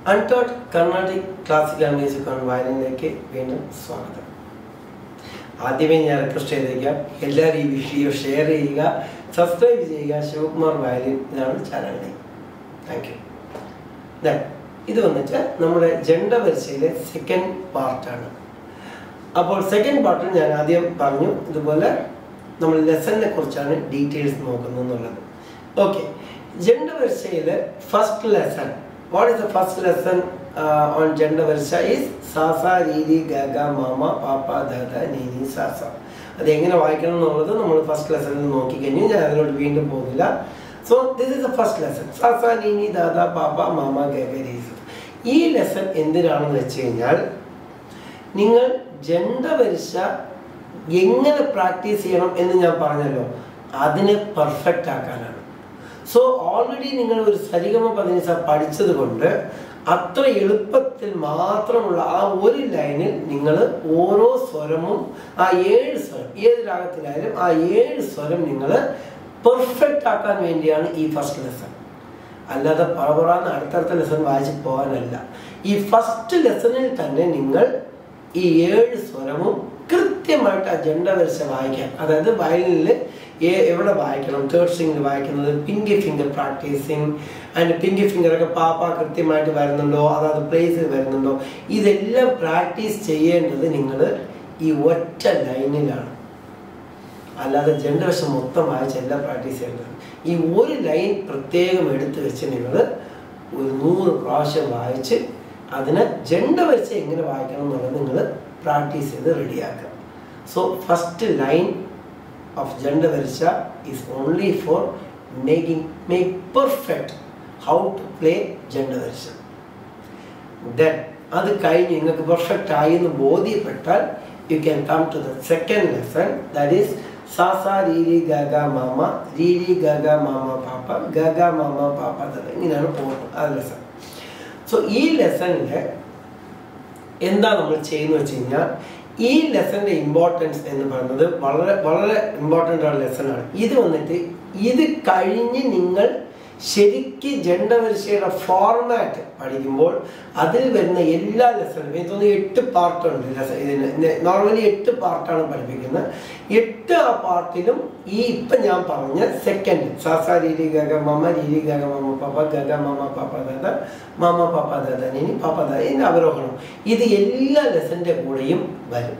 untaught Carnatic classical music on വയലിനിലേക്ക് വീണ്ടും സ്വാഗതം ആദ്യമേ ഞാൻ റിക്വസ്റ്റ് ചെയ്തേക്കാം എല്ലാവരും ഈ വീഡിയോ ഷെയർ ചെയ്യുക സബ്സ്ക്രൈബ് ചെയ്യുക ശിവകുമാർ വയലിൻ ഇതാണ് ചാനൽ നെയിം താങ്ക് യു ഇത് വന്നിട്ട് നമ്മുടെ ജണ്ട വരിസയിലെ സെക്കൻഡ് പാർട്ടാണ് അപ്പോൾ സെക്കൻഡ് പാർട്ടിൽ ഞാൻ ആദ്യം പറഞ്ഞു ഇതുപോലെ നമ്മൾ ലെസണിനെ കുറിച്ചാണ് ഡീറ്റെയിൽസ് നോക്കുന്നത് എന്നുള്ളത് ഓക്കെ ജണ്ട വരിസയിലെ first lesson what is the first lesson on janta varisa is സാസ രീതി ഗഗ മാമ പാപ്പ ദാദ നീനി സാസ അത് എങ്ങനെ വായിക്കണം എന്നുള്ളത് നമ്മൾ ഫസ്റ്റ് ലെസണിൽ നോക്കിക്കഴിഞ്ഞു ഞാൻ അതിലോട്ട് വീണ്ടും പോകുന്നില്ല so this is the first lesson സാസ നീനി ദാദ പാപ്പ മാമ ഗഗ രീതി ഈ ലെസൺ എന്തിനാണെന്ന് വെച്ച് കഴിഞ്ഞാൽ നിങ്ങൾ ജണ്ട വരിശ എങ്ങനെ പ്രാക്ടീസ് ചെയ്യണം എന്ന് ഞാൻ പറഞ്ഞല്ലോ അതിനെ പെർഫെക്റ്റ് ആക്കാനാണ് സോ ഓൾറെഡി നിങ്ങൾ ഒരു സരിഗമ പതിനിസ പഠിച്ചത് കൊണ്ട് അത്ര എളുപ്പത്തിൽ മാത്രമുള്ള ആ ഒരു ലൈനിൽ നിങ്ങൾ ഓരോ സ്വരമും ആ ഏഴ് സ്വരം ഏത് രാഗത്തിലായാലും ആ ഏഴ് സ്വരം നിങ്ങൾ പെർഫെക്റ്റ് ആക്കാൻ വേണ്ടിയാണ് ഈ ഫസ്റ്റ് ലെസൺ അല്ലാതെ പറപറാന്ന് അടുത്തടുത്ത ലെസൺ വായിച്ച് പോകാനല്ല ഈ ഫസ്റ്റ് ലെസണിൽ തന്നെ നിങ്ങൾ ഈ ഏഴ് സ്വരവും കൃത്യമായിട്ട് ആ ജണ്ട വരിച്ച വായിക്കാം അതായത് വയലിനിൽ എവിടെ വായിക്കണം തേർഡ് സ്ട്രിങ്ങിൽ വായിക്കുന്നത് pinky finger practising and pinky finger ഒക്കെ പാപ്പ കൃത്യമായിട്ട് വരുന്നുണ്ടോ അതായത് പ്ലേസിൽ വരുന്നുണ്ടോ ഇതെല്ലാം പ്രാക്ടീസ് ചെയ്യേണ്ടത് നിങ്ങൾ ഈ ഒറ്റ ലൈനിലാണ് അല്ലാതെ ജനറേഷൻ മൊത്തം വായിച്ചല്ല പ്രാക്ടീസ് ചെയ്യേണ്ടത് ഈ ഒരു ലൈൻ പ്രത്യേകം എടുത്തു വെച്ച് നിങ്ങൾ ഒരു നൂറ് പ്രാവശ്യം വായിച്ച് അതിനെ ജണ്ട വെച്ച് എങ്ങനെ വായിക്കണം എന്നുള്ളത് നിങ്ങൾ പ്രാക്ടീസ് ചെയ്ത് റെഡിയാക്കുക so first line of janta വരിച്ച is only for making make perfect how to play janta വരിച്ച ദെൻ അത് കഴിഞ്ഞ് നിങ്ങൾക്ക് പെർഫെക്റ്റ് ആയി എന്ന് ബോധ്യപ്പെട്ടാൽ you can come to the second lesson that is സാസ രീരി ഗഗ മാമ രീരി ഗഗ മാമ പാപ്പ ഗഗ മാമ പാപ്പ ഇങ്ങനെയാണ് പോകുന്നത് ആ ലെസൺ സോ ഈ ലെസണിൽ എന്താ നമ്മൾ ചെയ്യുന്നത് വെച്ച് കഴിഞ്ഞാൽ ഈ ലെസന്റെ ഇമ്പോർട്ടൻസ് എന്ന് പറയുന്നത് വളരെ വളരെ ഇമ്പോർട്ടൻ്റ് ആണ് ലെസണാണ് ഇത് വന്നിട്ട് ഇത് കഴിഞ്ഞ് നിങ്ങൾ ശരിക്ക് ജണ്ടവരിശയുടെ ഫോർമാറ്റ് പഠിക്കുമ്പോൾ അതിൽ വരുന്ന എല്ലാ ലെസണും എനിക്ക് തോന്നുന്നു എട്ട് പാർട്ടുണ്ട് ലെസൺ ഇതിന് നോർമലി എട്ട് പാർട്ടാണ് പഠിപ്പിക്കുന്നത് എട്ട് ആ പാർട്ടിലും ഈ ഇപ്പം ഞാൻ പറഞ്ഞ സെക്കൻഡ് സാസാ രീതി ഗഗ മമ രീതി ഗഗ മമ പപ്പ ഗഗ മമ പാപ്പ ദാദ മമ പാപ്പ ദാദ ഇനി പാപ്പ ദാദ ഇതിൻ്റെ അവരോഹണം ഇത് എല്ലാ ലെസൻ്റെ കൂടെയും വരും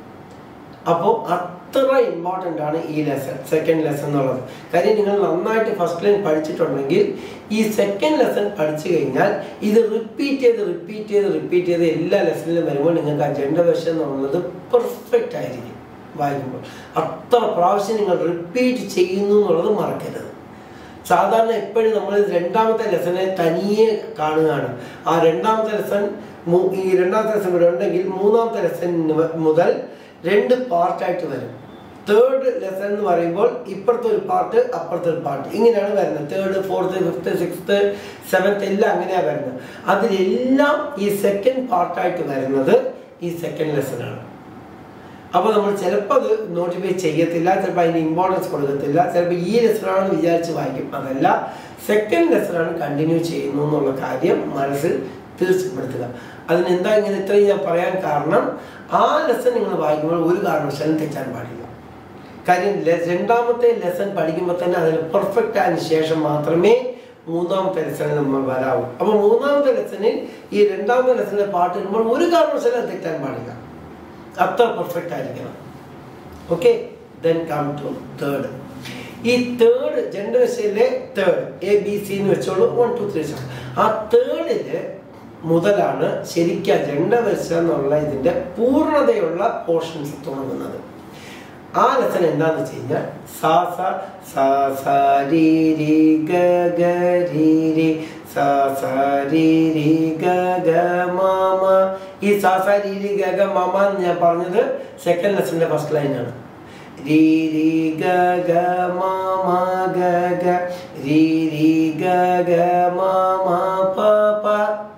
അപ്പോൾ അത്ര ഇമ്പോർട്ടൻ്റ് ആണ് ഈ ലെസൺ സെക്കൻഡ് ലെസൺ എന്നുള്ളത് കാര്യം നിങ്ങൾ നന്നായിട്ട് ഫസ്റ്റ് ലൈൻ പഠിച്ചിട്ടുണ്ടെങ്കിൽ ഈ സെക്കൻഡ് ലെസൺ പഠിച്ചു കഴിഞ്ഞാൽ ഇത് റിപ്പീറ്റ് ചെയ്ത് റിപ്പീറ്റ് ചെയ്ത് റിപ്പീറ്റ് ചെയ്ത് എല്ലാ ലെസണിലും വരുമ്പോൾ നിങ്ങൾക്ക് ആ ജെൻഡർ വെഷൻ എന്നുള്ളത് പെർഫെക്റ്റ് ആയിരിക്കും വായിക്കുമ്പോൾ അത്ര പ്രാവശ്യം നിങ്ങൾ റിപ്പീറ്റ് ചെയ്യുന്നു എന്നുള്ളത് മറക്കരുത് സാധാരണ എപ്പോഴും നമ്മൾ രണ്ടാമത്തെ ലെസനെ തനിയെ കാണുകയാണ് ആ രണ്ടാമത്തെ ലെസൺ ഈ രണ്ടാമത്തെ ലെസൺ ഇവിടെ ഉണ്ടെങ്കിൽ മൂന്നാമത്തെ ലെസൺ മുതൽ രണ്ട് പാർട്ടായിട്ട് വരും തേർഡ് ലെസൺ എന്ന് പറയുമ്പോൾ ഇപ്പുറത്തെ ഒരു പാർട്ട് അപ്പുറത്തെ ഒരു പാർട്ട് ഇങ്ങനെയാണ് വരുന്നത് third fourth fifth sixth seventh എല്ലാം അങ്ങനെയാണ് വരുന്നത് അതിലെല്ലാം ഈ സെക്കൻഡ് പാർട്ടായിട്ട് വരുന്നത് ഈ സെക്കൻഡ് ലെസൺ ആണ് അപ്പോൾ നമ്മൾ ചിലപ്പോൾ അത് നോട്ടിഫൈ ചെയ്യത്തില്ല ചിലപ്പോൾ അതിന് ഇമ്പോർട്ടൻസ് കൊടുക്കത്തില്ല ചിലപ്പോൾ ഈ ലെസണാണെന്ന് വിചാരിച്ച് വായിക്കും അതല്ല സെക്കൻഡ് ലെസണാണ് കണ്ടിന്യൂ ചെയ്യുന്നു എന്നുള്ള കാര്യം മനസ്സിൽ തീർച്ചപ്പെടുത്തുക അതിനെന്താ ഇങ്ങനെ ഇത്രയും ഞാൻ പറയാൻ കാരണം ആ ലെസൺ നിങ്ങൾ വായിക്കുമ്പോൾ ഒരു കാരണവശാലും തെറ്റാൻ പാടില്ല കാര്യം രണ്ടാമത്തെ ലെസൺ പഠിക്കുമ്പോൾ തന്നെ അതിന് പെർഫെക്റ്റ് ആയതിനു ശേഷം മാത്രമേ മൂന്നാമത്തെ ലെസണിൽ നമ്മൾ വരാവൂ അപ്പോൾ മൂന്നാമത്തെ ലെസണിൽ ഈ രണ്ടാമത്തെ ലെസണിലെ പാട്ട് വരുമ്പോൾ ഒരു കാരണവശാലും അത് തെറ്റാൻ പാടില്ല അത്ര പെർഫെക്റ്റ് ആയിരിക്കണം okay then come to third ഈ തേർഡ് ജനറേഷനിലെ തേർഡ് എ ബി സി എന്ന് വെച്ചോളൂ വൺ ടു ത്രീ ആ തേർഡില് മുതലാണ് ശരിക്കും ജണ്ട വരിച്ച എന്നുള്ള ഇതിന്റെ പൂർണ്ണതയുള്ള പോർഷൻസ് തുടങ്ങുന്നത് ആ ലെസൺ എന്താന്ന് വെച്ച് കഴിഞ്ഞാൽ സാ സ സാ സ രി രി ഗ ഗ രി രി സാ സ രി രി ഗ ഗ മാമ ഈ സാ സ രി രി ഗ ഗ മാമ എന്ന് ഞാൻ പറഞ്ഞത് സെക്കൻഡ് ലെസന്റെ ഫസ്റ്റ് ലൈനാണ് രി രി ഗ ഗ മാമ ഗ ഗ രി രി ഗ ഗ മാമ പ പ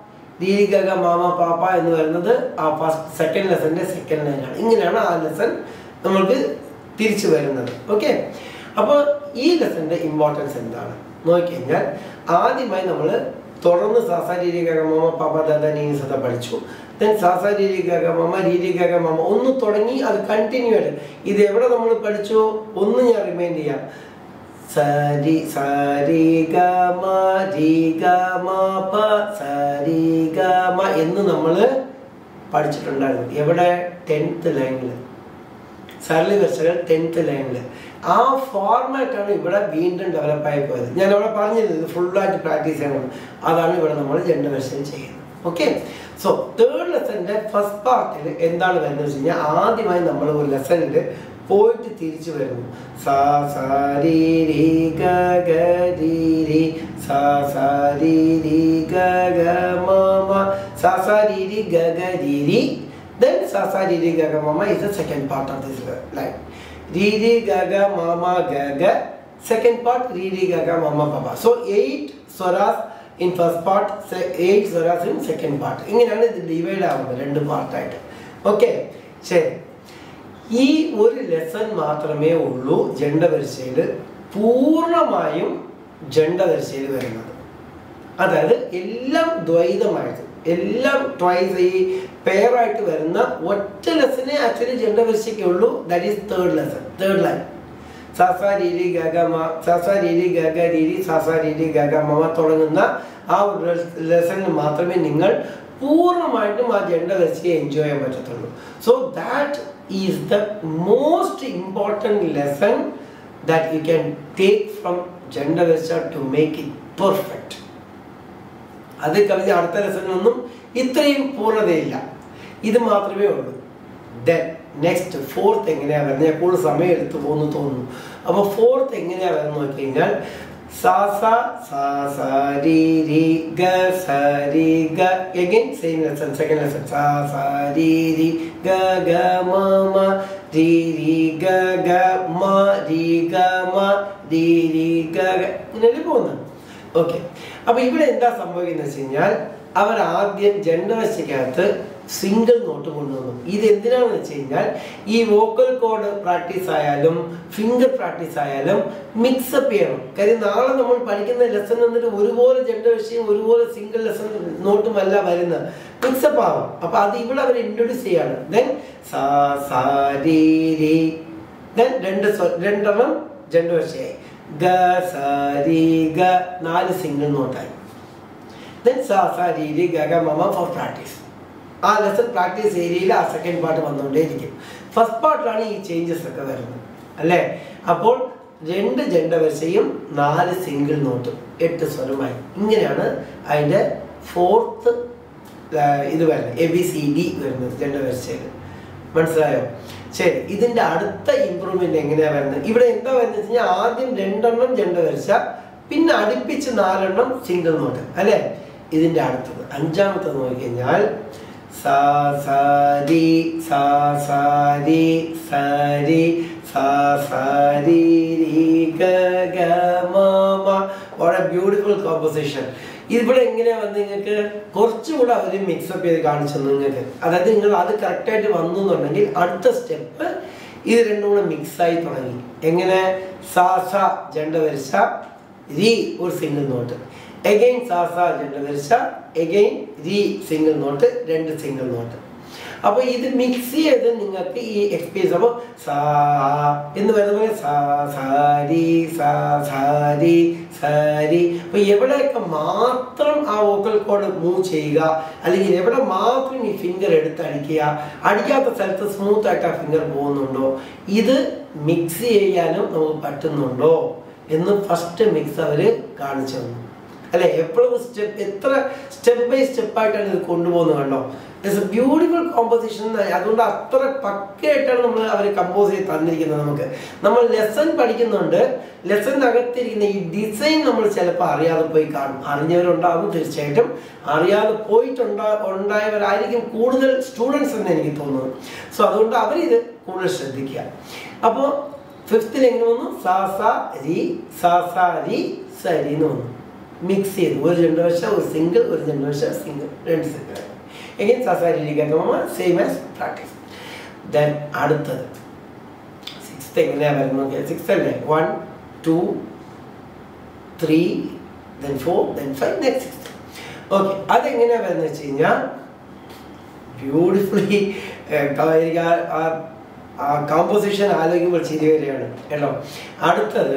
രി ഗ ഗ മാമ പാപ്പ എന്ന് വരുന്നത് ആ ഫസ്റ്റ് സെക്കൻഡ് ലെസന്റെ സെക്കൻഡ് ലൈനാണ് ഇങ്ങനെയാണ് ആ ലെസൺ നമ്മൾക്ക് തിരിച്ചു വരുന്നത് ഓക്കെ അപ്പോൾ ഈ ലെസന്റെ ഇമ്പോർട്ടൻസ് എന്താണ് നോക്കിക്കഴിഞ്ഞാൽ ആദ്യമായി നമ്മൾ തുടർന്ന് സാസ രീതി ഗഗമമ പപ ദദ നീ സത പഠിച്ചു ദെൻ സാസ രീതി ഗഗമമ രീതി ഗഗമമ ഒന്ന് തുടങ്ങി അത് കണ്ടിന്യൂ ആയിട്ട് ഇത് എവിടെ നമ്മൾ പഠിച്ചു ഒന്ന് ഞാൻ റിമൈൻഡ് ചെയ്യാം സരി സരി ഗമ രി ഗമ പ സരി ഗമ എന്ന് നമ്മൾ പഠിച്ചിട്ടുണ്ടായിരുന്നു എവിടെ ടെൻത്ത് ലൈനിൽ സരളി വെച്ചകൾ ടെൻത്ത് ലൈനിൽ ആ ഫോർമാറ്റാണ് ഇവിടെ വീണ്ടും ഡെവലപ്പ് ആയി പോയത് ഞാൻ അവിടെ പറഞ്ഞിരുന്നത് ഇത് ഫുള്ളായിട്ട് പ്രാക്ടീസ് ചെയ്യണം അതാണ് ഇവിടെ നമ്മൾ ജെൻഡർ വെർഷൻ ചെയ്യുന്നത് ഓക്കെ സോ തേർഡ് ലെസണിന്റെ ഫസ്റ്റ് പാർട്ടിൽ എന്താണ് വരുന്നത് വെച്ച് കഴിഞ്ഞാൽ ആദ്യമായി നമ്മൾ ഒരു ലെസണിൽ പോയിട്ട് തിരിച്ചു വരുന്നു സാ സാ രീ രീ ഗ ഗ രീ രീ സാ സാ രീ രീ ഗ ഗ മ മ സാ സാ രീ രീ ഗ ഗ രീ രീ then sa sa re re ga ga ma ma is the second part of this line re re ga ga ma ma ga ga second part re re ga ga ma ma pa pa so eight swaras in first part se- eight swaras in second part ഇങ്ങനെയാണ് ഇത് divide ആവുന്നത് രണ്ട് പാർട്ടായിട്ട് okay ശരി ഈ ഒരു lesson മാത്രമേ ഉള്ളൂ ജണ്ടപരിശയിൽ പൂർണ്ണമായും ജണ്ടപരിശയിൽ വരുന്നത് അതായത് എല്ലാം ദ്വൈതമായിട്ട് എല്ലാം ട്വൈസ് ഈ പെയറായിട്ട് വരുന്ന ഒറ്റ ലെസനെ ആക്ച്വലി ജെൻഡർ ഉള്ളൂ that is third lesson third line സാസ രീതി ഗഗ മ സാസ രീതി ഗഗ രീതി സാസ രീതി ഗഗ മമ തുടങ്ങുന്ന ആ ഒരു ലെസണിൽ മാത്രമേ നിങ്ങൾ പൂർണ്ണമായിട്ടും ആ ജെൻഡർ വെച്ച് എൻജോയ് ചെയ്യാൻ പറ്റത്തുള്ളൂ so that is the most important lesson that you can take from ജെൻഡർ വെച്ച ടു മേക്ക് ഇറ്റ് പെർഫെക്റ്റ് അത് കവിഞ്ഞ അടുത്ത ലെസണിലൊന്നും ഇത്രയും പൂർണ്ണതയില്ല ഇത് മാത്രമേ ഉള്ളൂ ദെൻ നെക്സ്റ്റ് ഫോർത്ത് എങ്ങനെയാ വരുന്നത് എപ്പോഴും സമയം എടുത്തു പോകുന്നു തോന്നുന്നു അപ്പോൾ ഫോർത്ത് എങ്ങനെയാ വരുന്നത് നോക്കി കഴിഞ്ഞാൽ സാ സ സാ സ രി രി ഗ സ രി ഗ again same lesson second lesson സാ സ രി രി ഗ ഗ മ മ രി രി ഗ ഗ മ രി ഗ മ രി രി ഗ ഗ ഇങ്ങനെയല്ലേ പോകുന്നത് ഓക്കെ അപ്പൊ ഇവിടെ എന്താ സംഭവിക്കുന്നത് വെച്ച് കഴിഞ്ഞാൽ അവർ ആദ്യം ജന്മവശക്കകത്ത് സിംഗിൾ നോട്ട് കൊണ്ടുവന്നു ഇത് എന്തിനാണെന്ന് വെച്ച് കഴിഞ്ഞാൽ ഈ വോക്കൽ കോഡ് പ്രാക്ടീസ് ആയാലും ഫിംഗർ പ്രാക്ടീസ് ആയാലും മിക്സപ്പ് ചെയ്യണം കാര്യം നാളെ നമ്മൾ പഠിക്കുന്ന ലെസൺ വന്നിട്ട് ഒരുപോലെ ജെൻഡർ വിഷയം ഒരുപോലെ സിംഗിൾ ലെസൺ നോട്ടും അല്ല വരുന്നത് മിക്സപ്പ് ആവാം അപ്പൊ അത് ഇവിടെ അവർ ഇൻട്രൊഡ്യൂസ് ചെയ്യാണ് ദെൻ സാ സാ രീ രീ ദെൻ രണ്ട് സ്വ- രണ്ടെണ്ണം ജെൻഡർ വിഷയമായി ഗ സ രി ഗ നാല് സിംഗിൾ നോട്ടായി ദെൻ സ സ രി രി ഗ ഗ മമ ഫോർ പ്രാക്ടീസ് ആ ലെസൺ പ്രാക്ടീസ് ഏരിയയിൽ ആ സെക്കൻഡ് പാർട്ട് വന്നുകൊണ്ടേയിരിക്കും ഫസ്റ്റ് പാർട്ടിലാണ് ഈ ചേഞ്ചസ് ഒക്കെ വരുന്നത് അല്ലേ അപ്പോൾ രണ്ട് ജണ്ടവരിസയും നാല് സിംഗിൾ നോട്ടും എട്ട് സ്വരമായി ഇങ്ങനെയാണ് അതിൻ്റെ ഫോർത്ത് ഇത് വരുന്നത് എ ബി സി ഡി വരുന്നത് ജണ്ടവരിസയിൽ മനസ്സിലായോ ശരി ഇതിന്റെ അടുത്ത ഇമ്പ്രൂവ്മെന്റ് എങ്ങനെയാ വരുന്നത് ഇവിടെ എന്താ വരുന്നത് വെച്ച് കഴിഞ്ഞാൽ ആദ്യം രണ്ടെണ്ണം ജണ്ട വരച്ച പിന്നെ അടുപ്പിച്ച് നാലെണ്ണം സിംഗിൾ നോട്ട് അല്ലെ ഇതിന്റെ അടുത്തത് അഞ്ചാമത്തത് നോക്കിക്കഴിഞ്ഞാൽ സാ സാ രി സാ സാ രി സാ രി സാ സാ രി രി ഗ ഗ മ മ വളരെ ബ്യൂട്ടിഫുൾ കോമ്പോസിഷൻ ഇവിടെ എങ്ങനെയാ വന്ന് നിങ്ങൾക്ക് കുറച്ചുകൂടെ അവർ മിക്സപ്പ് ചെയ്ത് കാണിച്ചു തന്നു നിങ്ങൾക്ക് അതായത് നിങ്ങൾ അത് കറക്റ്റായിട്ട് വന്നു എന്നുണ്ടെങ്കിൽ അടുത്ത സ്റ്റെപ്പ് ഇത് രണ്ടും കൂടെ മിക്സ് ആയി തുടങ്ങി എങ്ങനെ സാ സ ജണ്ട വരിച്ച രി ഒരു സിംഗിൾ നോട്ട് എഗെയിൻ സാ സ ജണ്ട വരിച്ച എഗെയിൻ രി സിംഗിൾ നോട്ട് രണ്ട് സിംഗിൾ നോട്ട് അപ്പൊ ഇത് മിക്സ് ചെയ്ത് നിങ്ങൾക്ക് ഈ എക്സ്പീരിയൻസ് അപ്പോൾ സാ എന്ന് പറയുന്ന പോലെ സാ സാരി സാ സാരി സാരി അപ്പൊ എവിടെയൊക്കെ മാത്രം ആ വോക്കൽ കോഡ് മൂവ് ചെയ്യുക അല്ലെങ്കിൽ എവിടെ മാത്രം ഈ ഫിംഗർ എടുത്ത് അടിക്കുക അടിക്കാത്ത സ്ഥലത്ത് സ്മൂത്ത് ആയിട്ട് ആ ഫിംഗർ പോകുന്നുണ്ടോ ഇത് മിക്സ് ചെയ്യാനും നമുക്ക് പറ്റുന്നുണ്ടോ എന്ന് ഫസ്റ്റ് മിക്സ് അവര് കാണിച്ചു തന്നു അല്ലെ എപ്പോഴും സ്റ്റെപ്പ് എത്ര സ്റ്റെപ്പ് ബൈ സ്റ്റെപ്പ് ആയിട്ടാണ് ഇത് കൊണ്ടുപോകുന്നത് കണ്ടോ ഇറ്റ്സ് എ ബ്യൂട്ടിഫുൾ കോമ്പോസിഷൻ അതുകൊണ്ട് അത്ര പക്കയായിട്ടാണ് നമ്മൾ അവർ കമ്പോസ് ചെയ്ത് തന്നിരിക്കുന്നത് നമുക്ക് നമ്മൾ ലെസൺ പഠിക്കുന്നുണ്ട് ലെസണിന്റെ അകത്തിരിക്കുന്ന ഈ ഡിസൈൻ നമ്മൾ ചിലപ്പോൾ അറിയാതെ പോയി കാണും അറിഞ്ഞവരുണ്ടാകും തീർച്ചയായിട്ടും അറിയാതെ പോയിട്ടുണ്ടാ ഉണ്ടായവരായിരിക്കും കൂടുതൽ സ്റ്റുഡൻസ് എന്ന് എനിക്ക് തോന്നുന്നു സോ അതുകൊണ്ട് അവരിത് കൂടുതൽ ശ്രദ്ധിക്കുക അപ്പോൾ ഫിഫ്ത്തിൽ എങ്ങനെ വന്നു സാ സാ രി സാ സാ രി സരി എന്ന് വന്നു മിക്സ് ചെയ്തു ഒരു രണ്ട് വർഷം ഒരു സിംഗിൾ ഒരു രണ്ട് വർഷം സിംഗിൾ രണ്ട് സിംഗിൾ എങ്ങനെ സാ സാ രി കേൾക്കുമ്പോൾ സെയിം ആസ് പ്രാക്ടീസ് ദെൻ അടുത്തത് സിക്സ്ത് എങ്ങനെയാ വരുന്നത് സിക്സ് അല്ലേ one two three then four then five next six okay അതെങ്ങനെയാ വരുന്നത് വെച്ച് കഴിഞ്ഞാൽ ബ്യൂട്ടിഫുള്ളി എനിക്ക് ആ- ആ- ആ കോമ്പോസിഷൻ ആലോചിക്കുമ്പോൾ ചിരി വരികയാണ് കേട്ടോ അടുത്തത്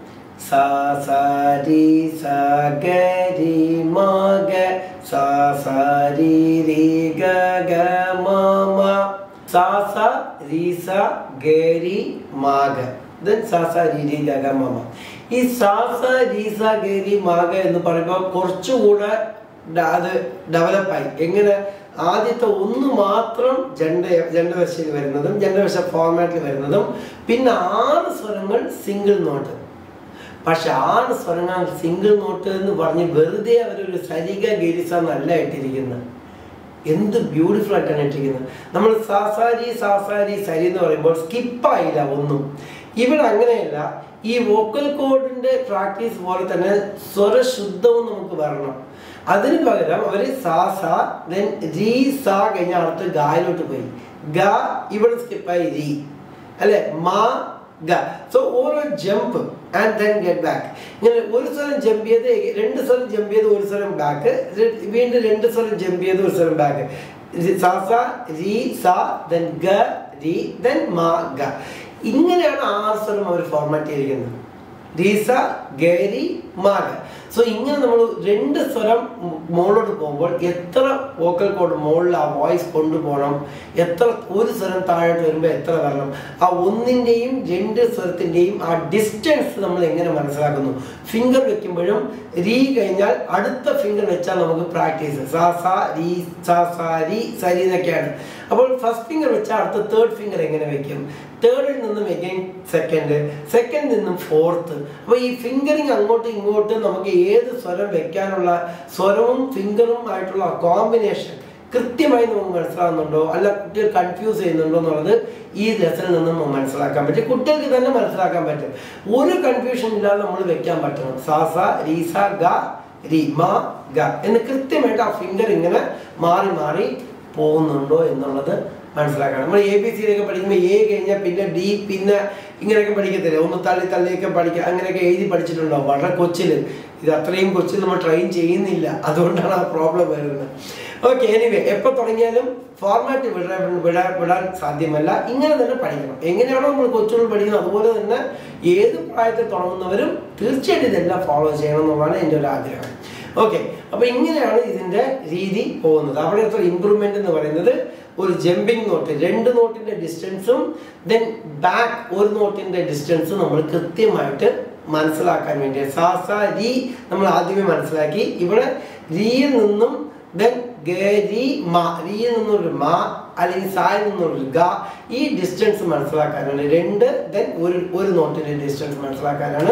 സ സ രി സ ഗ രി മ ഗ സ സ രി രി ഗ ഗ മ മ സ സ രി സ ഗ രി മ ഗ then സ സ രി രി ഗ ഗ മ മ ഈ സ സ രി സ ഗ രി മ ഗ എന്ന് പറയുമ്പോൾ കുറച്ചുകൂടെ ഡ- അത് ഡെവലപ്പായി എങ്ങനെ ആദ്യത്തെ ഒന്ന് മാത്രം ജണ്ട ജണ്ടവശയിൽ വരുന്നതും ജണ്ടവശ ഫോർമാറ്റിൽ വരുന്നതും പിന്നെ ആറ് സ്വരങ്ങൾ സിംഗിൾ നോട്ട് പക്ഷെ ആറ് സ്വരങ്ങൾ സിംഗിൾ നോട്ട് എന്ന് പറഞ്ഞ് വെറുതെ അവരൊരു സരിക ഗരിസ നല്ല ഇട്ടിരിക്കുന്നത് എന്ത് ബ്യൂട്ടിഫുൾ ആയിട്ടാണ് ഇട്ടിരിക്കുന്നത് നമ്മൾ സാസാരി സാസാരി സരി എന്ന് പറയുമ്പോൾ സ്കിപ്പായില്ല ഒന്നും ഇവിടെ അങ്ങനെയല്ല ഈ വോക്കൽ കോഡിന്റെ പ്രാക്ടീസ് പോലെ തന്നെ സ്വരശുദ്ധവും നമുക്ക് വരണം അതിന് പകരം അവര് സാ സാ ദെൻ രീ സാ കഴിഞ്ഞ അടുത്ത് ഗായിലോട്ട് പോയി ഗ ഇവിടെ സ്കിപ്പായി രീ അല്ലെ മാ ഗ സോ ഓരോ jump and then get back ഇങ്ങനെ ഒരു സ്വരം ജമ്പ് ചെയ്ത് രണ്ട് സ്വരം ജമ്പ് ചെയ്ത് ഒരു സ്വരം ബാക്ക് വീണ്ടും രണ്ട് സ്വരം ജമ്പ് ചെയ്ത് ഒരു സ്വരം ബാക്ക് സാ സാ രീ സാ ദെൻ ഗ രീ ദെൻ മാ ഗ ഇങ്ങനെയാണ് ആറ് സ്വരം അവർ ഫോർമാറ്റ് ചെയ്തിരിക്കുന്നത് രീസ ഗരി മാഗ സോ ഇങ്ങനെ നമ്മൾ രണ്ട് സ്വരം മുകളിലോട്ട് പോകുമ്പോൾ എത്ര വോക്കൽ കോഡ് മുകളിൽ ആ വോയിസ് കൊണ്ടുപോകണം എത്ര ഒരു സ്വരം താഴോട്ട് വരുമ്പോൾ എത്ര വരണം ആ ഒന്നിൻ്റെയും രണ്ട് സ്വരത്തിൻ്റെയും ആ ഡിസ്റ്റൻസ് നമ്മൾ എങ്ങനെ മനസ്സിലാക്കുന്നു ഫിംഗർ വെക്കുമ്പോഴും രീ കഴിഞ്ഞാൽ അടുത്ത ഫിംഗർ വെച്ചാൽ നമുക്ക് പ്രാക്ടീസ് സാ സാ രീ സാ സാ രീ സരി എന്നൊക്കെയാണ് അപ്പോൾ ഫസ്റ്റ് ഫിംഗർ വെച്ചാൽ അടുത്ത തേർഡ് ഫിംഗർ എങ്ങനെ വെക്കും തേർഡിൽ നിന്നും എഗൈൻ സെക്കൻഡ് സെക്കൻഡ് നിന്നും ഫോർത്ത് അപ്പോൾ ഈ ഫിംഗറിങ് അങ്ങോട്ടും ഇങ്ങോട്ടും നമുക്ക് ഏത് സ്വരം വെക്കാനുള്ള സ്വരവും ഫിംഗറും ആയിട്ടുള്ള കോമ്പിനേഷൻ കൃത്യമായി നമുക്ക് മനസ്സിലാകുന്നുണ്ടോ അല്ല കുട്ടികൾ കൺഫ്യൂസ് ചെയ്യുന്നുണ്ടോ എന്നുള്ളത് ഈ ലെസണിൽ നിന്നും നമുക്ക് മനസ്സിലാക്കാൻ പറ്റും കുട്ടികൾക്ക് തന്നെ മനസ്സിലാക്കാൻ പറ്റും ഒരു കൺഫ്യൂഷൻ ഇല്ലാതെ നമ്മൾ വെക്കാൻ പറ്റണം സാസ രീസ ഗ രി മ ഗ എന്ന് കൃത്യമായിട്ട് ആ ഫിംഗർ ഇങ്ങനെ മാറി മാറി പോകുന്നുണ്ടോ എന്നുള്ളത് മനസ്സിലാക്കണം നമ്മൾ എ ബി സിയിലൊക്കെ പഠിക്കുമ്പോൾ എ കഴിഞ്ഞാൽ പിന്നെ ഡി പിന്നെ ഇങ്ങനെയൊക്കെ പഠിക്കത്തില്ലേ ഒന്ന് തള്ളി തള്ളിയൊക്കെ പഠിക്കുക അങ്ങനെയൊക്കെ എഴുതി പഠിച്ചിട്ടുണ്ടാവും വളരെ കൊച്ചിൽ ഇത് അത്രയും കൊച്ചിൽ നമ്മൾ ട്രെയിൻ ചെയ്യുന്നില്ല അതുകൊണ്ടാണ് ആ പ്രോബ്ലം വരുന്നത് ഓക്കെ എനിവേ എപ്പോൾ തുടങ്ങിയാലും ഫോർമാറ്റ് വിടാൻ വിടാൻ വിടാൻ സാധ്യമല്ല ഇങ്ങനെ തന്നെ പഠിക്കണം എങ്ങനെയാണോ നമ്മൾ കൊച്ചുകൾ പഠിക്കുന്നത് അതുപോലെ തന്നെ ഏത് പ്രായത്തിൽ തുടങ്ങുന്നവരും തീർച്ചയായിട്ടും ഇതെല്ലാം ഫോളോ ചെയ്യണം എന്നുള്ളതാണ് എൻ്റെ ഒരു ആഗ്രഹം ഓക്കെ അപ്പൊ ഇങ്ങനെയാണ് ഇതിന്റെ രീതി പോകുന്നത് അവിടുത്തെ ഇമ്പ്രൂവ്മെന്റ് എന്ന് പറയുന്നത് ഒരു ജമ്പിങ് നോട്ട് രണ്ട് നോട്ടിന്റെ ഡിസ്റ്റൻസും ദെൻ ബാക്ക് ഒരു നോട്ടിന്റെ ഡിസ്റ്റൻസും നമ്മൾ കൃത്യമായിട്ട് മനസ്സിലാക്കാൻ വേണ്ടി സാ സാ രീ നമ്മൾ ആദ്യമേ മനസ്സിലാക്കി ഇവിടെ രീയിൽ നിന്നും ദെൻ ഗരി മ റിയിൽ നിന്നൊരു മ അല്ലെങ്കിൽ സായിൽ നിന്നൊരു ഗ ഈ ഡിസ്റ്റൻസ് മനസ്സിലാക്കാനാണ് രണ്ട് ദെൻ ഒരു ഒരു നോട്ടിന്റെ ഡിസ്റ്റൻസ് മനസ്സിലാക്കാനാണ്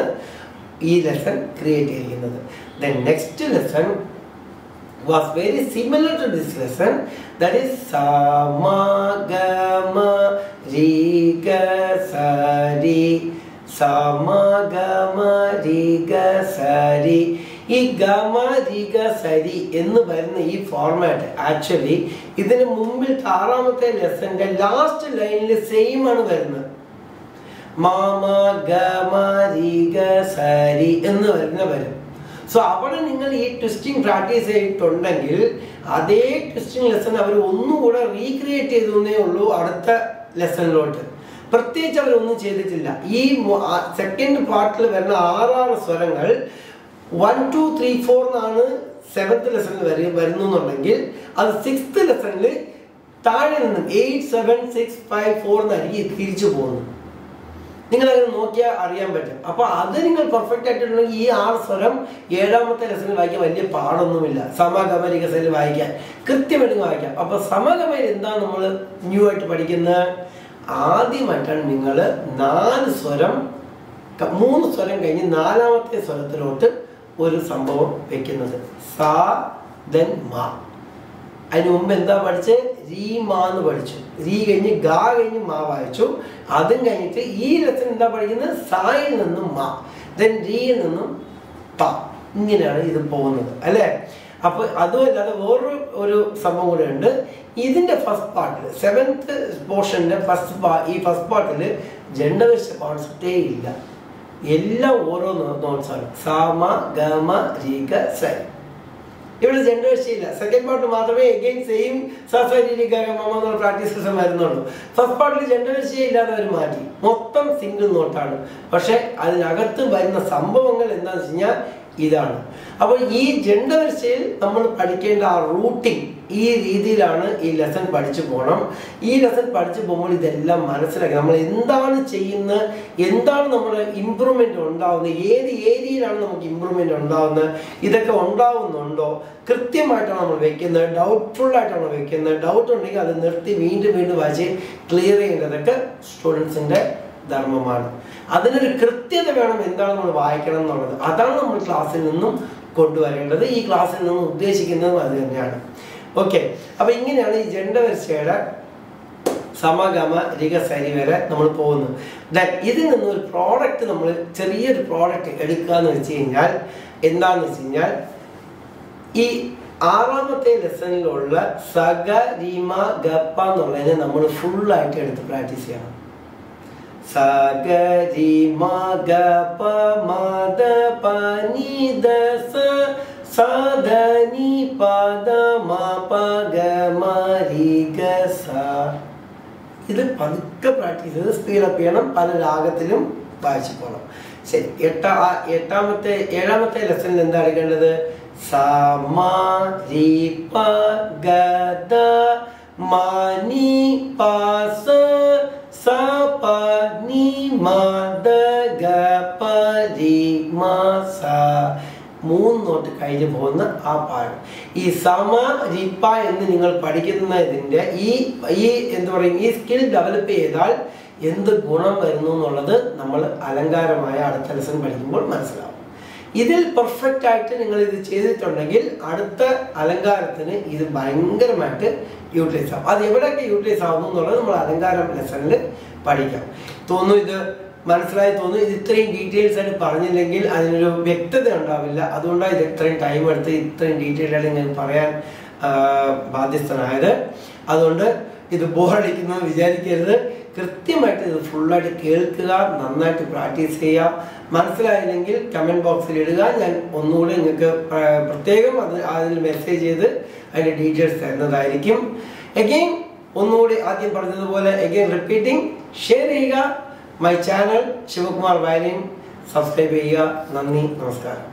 ഈ ലെസൺ ക്രിയേറ്റ് ചെയ്തിരിക്കുന്നത് then next lesson was very similar to this lesson that is sama gama ri ga sa ri sama gama ri ga sa ri ഈ ഗമ രിഗ സരി എന്ന് വരുന്ന ഈ ഫോർമാറ്റ് ആക്ച്വലി ഇതിന് മുമ്പിൽ ആറാമത്തെ ലെസന്റെ ലാസ്റ്റ് ലൈനിൽ സെയിം ആണ് വരുന്നത് മാമ ഗമ രിഗ സരി എന്ന് വരുന്ന വരും സോ അവിടെ നിങ്ങൾ ഈ ട്വിസ്റ്റിംഗ് പ്രാക്ടീസ് ചെയ്തിട്ടുണ്ടെങ്കിൽ അതേ ട്വിസ്റ്റിംഗ് ലെസൺ അവർ ഒന്നുകൂടെ റീക്രിയേറ്റ് ചെയ്തേ ഉള്ളൂ അടുത്ത ലെസണിലോട്ട് പ്രത്യേകിച്ച് അവരൊന്നും ചെയ്തിട്ടില്ല ഈ സെക്കൻഡ് പാർട്ടിൽ വരുന്ന ആറാറ് സ്വരങ്ങൾ വൺ ടു ത്രീ ഫോർ എന്നാണ് സെവൻത്ത് ലെസണിൽ വരെ വരുന്നു എന്നുണ്ടെങ്കിൽ അത് സിക്സ്ത് ലെസണിൽ താഴെ നിന്നും eight seven six five four എന്നായിരിക്കും തിരിച്ചു പോകുന്നത് നിങ്ങൾ അങ്ങനെ നോക്കിയാൽ അറിയാൻ പറ്റും അപ്പൊ അത് നിങ്ങൾ പെർഫെക്റ്റ് ആയിട്ടുണ്ടെങ്കിൽ ഈ ആറ് സ്വരം ഏഴാമത്തെ ലെസണിൽ വായിക്കാൻ വലിയ പാടൊന്നുമില്ല സമഗമരിക സെല്ലിൽ വായിക്കാൻ കൃത്യമായിട്ട് വായിക്കാം അപ്പൊ സമഗമയിൽ എന്താ നമ്മൾ ന്യൂ ആയിട്ട് പഠിക്കുന്നത് ആദ്യമായിട്ടാണ് നിങ്ങൾ നാല് സ്വരം ക- മൂന്ന് സ്വരം കഴിഞ്ഞ് നാലാമത്തെ സ്വരത്തിലോട്ട് ഒരു സംഭവം വെക്കുന്നത് സാ ദെൻ മാ അതിന് മുമ്പ് എന്താ പഠിച്ച് രീ മാ എന്ന് പഠിച്ചു രീ കഴിഞ്ഞ് ഗാ കഴിഞ്ഞ് മാ വായിച്ചു അതും കഴിഞ്ഞിട്ട് ഈ ലെസൺ എന്താ പഠിക്കുന്നത് സായിൽ നിന്നും മാ ദെൻ രീയിൽ നിന്നും പ ഇങ്ങനെയാണ് ഇത് പോകുന്നത് അല്ലേ അപ്പൊ അതുമല്ലാതെ വേറൊരു ഒരു സംഭവം കൂടെ ഉണ്ട് ഇതിന്റെ ഫസ്റ്റ് പാർട്ടിൽ സെവൻത്ത് പോർഷന്റെ ഫസ്റ്റ് പാ ഈ ഫസ്റ്റ് പാർട്ടിൽ ജെൻഡർ കോൺസെപ്റ്റേ ഇല്ല എല്ലാം ഓരോ നോട്ട്സാണ് സാമ ഗമ രീക സരി ഇവിടെ ജെൻഡർ വിഷയമില്ല സെക്കൻഡ് പാർട്ട് മാത്രമേ എഗെയിൻ സെയിം എന്നുള്ള പ്രാക്ടീസ് സെഷൻ വരുന്നുള്ളൂ ഫസ്റ്റ് പാർട്ടിൽ ജെൻഡർ വിഷയം ഇല്ലാതെ അവർ മാറ്റി മൊത്തം സിംഗിൾ നോട്ടാണ് പക്ഷെ അതിനകത്ത് വരുന്ന സംഭവങ്ങൾ എന്താണെന്ന് വെച്ച് കഴിഞ്ഞാൽ ഇതാണ് അപ്പോൾ ഈ ജെൻഡർ വിഷയിൽ നമ്മൾ പഠിക്കേണ്ട ആ റൂട്ടിംഗ് ഈ രീതിയിലാണ് ഈ ലെസൺ പഠിച്ചു പോകണം ഈ ലെസൺ പഠിച്ചു പോകുമ്പോൾ ഇതെല്ലാം മനസ്സിലാക്കി നമ്മൾ എന്താണ് ചെയ്യുന്നത് എന്താണ് നമ്മുടെ ഇമ്പ്രൂവ്മെന്റ് ഉണ്ടാവുന്നത് ഏത് ഏരിയയിലാണ് നമുക്ക് ഇമ്പ്രൂവ്മെന്റ് ഉണ്ടാവുന്നത് ഇതൊക്കെ ഉണ്ടാവുന്നുണ്ടോ കൃത്യമായിട്ടാണ് നമ്മൾ വെക്കുന്നത് ഡൗട്ട്ഫുൾ ആയിട്ടാണ് വെക്കുന്നത് ഡൗട്ട് ഉണ്ടെങ്കിൽ അത് നിർത്തി വീണ്ടും വീണ്ടും വായിച്ച് ക്ലിയർ ചെയ്യേണ്ടതൊക്കെ സ്റ്റുഡൻസിന്റെ ധർമ്മമാണ് അതിനൊരു കൃത്യത വേണം എന്താണ് നമ്മൾ വായിക്കണം എന്നുള്ളത് അതാണ് നമ്മൾ ക്ലാസ്സിൽ നിന്നും കൊണ്ടുവരേണ്ടത് ഈ ക്ലാസ്സിൽ നിന്നും ഉദ്ദേശിക്കുന്നതും അത് തന്നെയാണ് ഓക്കെ അപ്പൊ ഇങ്ങനെയാണ് ഈ ജെൻഡർ വരിച്ചയുടെ സമഗമ രികസരി വരെ നമ്മൾ പോകുന്നു ദെൻ ഇതിൽ നിന്ന് ഒരു പ്രോഡക്റ്റ് നമ്മൾ ചെറിയൊരു പ്രോഡക്റ്റ് എടുക്കുക എന്ന് വെച്ച് കഴിഞ്ഞാൽ എന്താന്ന് വെച്ച് കഴിഞ്ഞാൽ ഈ ആറാമത്തെ ലെസണിലുള്ള സഗ രീമ ഗപ്പ എന്നുള്ളതിനെ നമ്മൾ ഫുള്ളായിട്ട് എടുത്ത് പ്രാക്ടീസ് ചെയ്യണം സഗ രീമ ഗപ മദ പനി ദസ സാധനി പദ മ പഗ മരി ഗസ ഇത് പതുക്കെ പ്രാക്ടീസ് ചെയ്ത് സ്പീഡപ്പ് ചെയ്യണം പല രാഗത്തിലും വായിച്ചു പോകണം ശരി എട്ടാ ആ എട്ടാമത്തെ ഏഴാമത്തെ ലെസണിൽ എന്താ എടുക്കേണ്ടത് സമ രി പ ഗ ദ മനി പാസ സ പ നി മ ദ ഗ പ രി മ സ മൂന്ന് നോട്ട് കഴിഞ്ഞു പോകുന്ന ആ പാഠം ഈ സമ റിപ്പ എന്ന് നിങ്ങൾ പഠിക്കുന്നതിന്റെ ഈ ഈ എന്താ പറയും ഈ സ്കിൽ ഡെവലപ്പ് ചെയ്താൽ എന്ത് ഗുണം വരുന്നു എന്നുള്ളത് നമ്മൾ അലങ്കാരമായ അടുത്ത ലെസൺ പഠിക്കുമ്പോൾ മനസ്സിലാവും ഇതിൽ പെർഫെക്റ്റ് ആയിട്ട് നിങ്ങൾ ഇത് ചെയ്തിട്ടുണ്ടെങ്കിൽ അടുത്ത അലങ്കാരത്തിന് ഇത് ഭയങ്കരമായിട്ട് യൂട്ടിലൈസ് ആവും അത് എവിടെയൊക്കെ യൂട്ടിലൈസ് ആവുന്നു എന്നുള്ളത് നമ്മൾ അലങ്കാരം ലെസണിൽ പഠിക്കാം തോന്നുന്നു ഇത് മനസ്സിലായി തോന്നുന്നു ഇത് ഇത്രയും ഡീറ്റെയിൽസ് ആയിട്ട് പറഞ്ഞില്ലെങ്കിൽ അതിനൊരു വ്യക്തത ഉണ്ടാവില്ല അതുകൊണ്ടാണ് ഇത് ഇത്രയും ടൈം എടുത്ത് ഇത്രയും ഡീറ്റെയിൽ ആയിട്ട് ഞാൻ പറയാൻ ആ, ബാധ്യസ്ഥനായത് അതുകൊണ്ട് ഇത് ബോറടിക്കുന്നത് വിചാരിക്കരുത് കൃത്യമായിട്ട് ഇത് ഫുള്ളായിട്ട് കേൾക്കുക നന്നായിട്ട് പ്രാക്ടീസ് ചെയ്യുക മനസ്സിലായില്ലെങ്കിൽ കമൻറ്റ് ബോക്സിൽ ഇടുക ഞാൻ ഒന്നുകൂടി നിങ്ങൾക്ക് പ്ര- പ്രത്യേകം അത് അതിൽ മെസ്സേജ് ചെയ്ത് അതിൻ്റെ ഡീറ്റെയിൽസ് തരുന്നതായിരിക്കും എഗെയിൻ ഒന്നുകൂടി ആദ്യം പറഞ്ഞതുപോലെ എഗെയിൻ റിപ്പീറ്റിംഗ് ഷെയർ ചെയ്യുക my channel Sivakumar violin subscribe ചെയ്യുക നന്ദി നമസ്കാരം